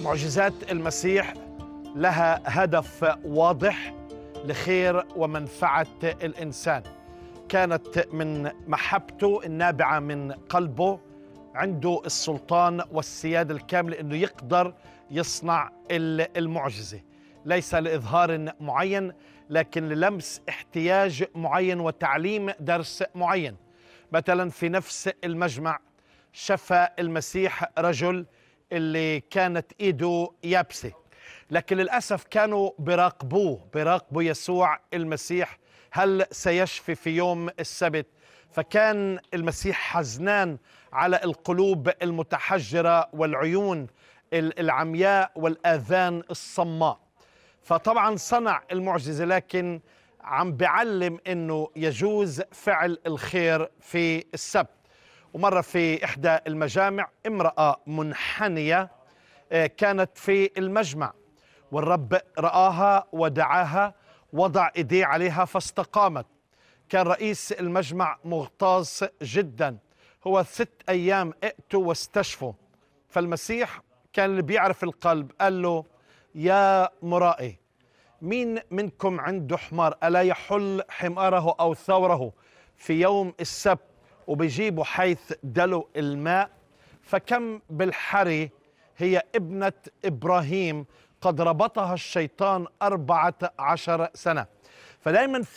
معجزات المسيح لها هدف واضح لخير ومنفعه الانسان كانت من محبته النابعه من قلبه عنده السلطان والسياده الكامله انه يقدر يصنع المعجزه ليس لاظهار معين لكن للمس احتياج معين وتعليم درس معين مثلا في نفس المجمع شفى المسيح رجل اللي كانت ايده يابسه لكن للاسف كانوا بيراقبوه بيراقبوا يسوع المسيح هل سيشفي في يوم السبت فكان المسيح حزنان على القلوب المتحجره والعيون العمياء والاذان الصماء فطبعا صنع المعجزه لكن عم بعلم انه يجوز فعل الخير في السبت ومره في احدى المجامع امراه منحنيه كانت في المجمع والرب رآها ودعاها وضع ايديه عليها فاستقامت كان رئيس المجمع مغتاظ جدا هو ست ايام ائتوا واستشفوا فالمسيح كان اللي بيعرف القلب قال له يا مرائي مين منكم عنده حمار ألا يحل حماره أو ثوره في يوم السبت وبيجيبوا حيث دلو الماء فكم بالحري هي ابنة إبراهيم قد ربطها الشيطان أربعة عشر سنة فدايما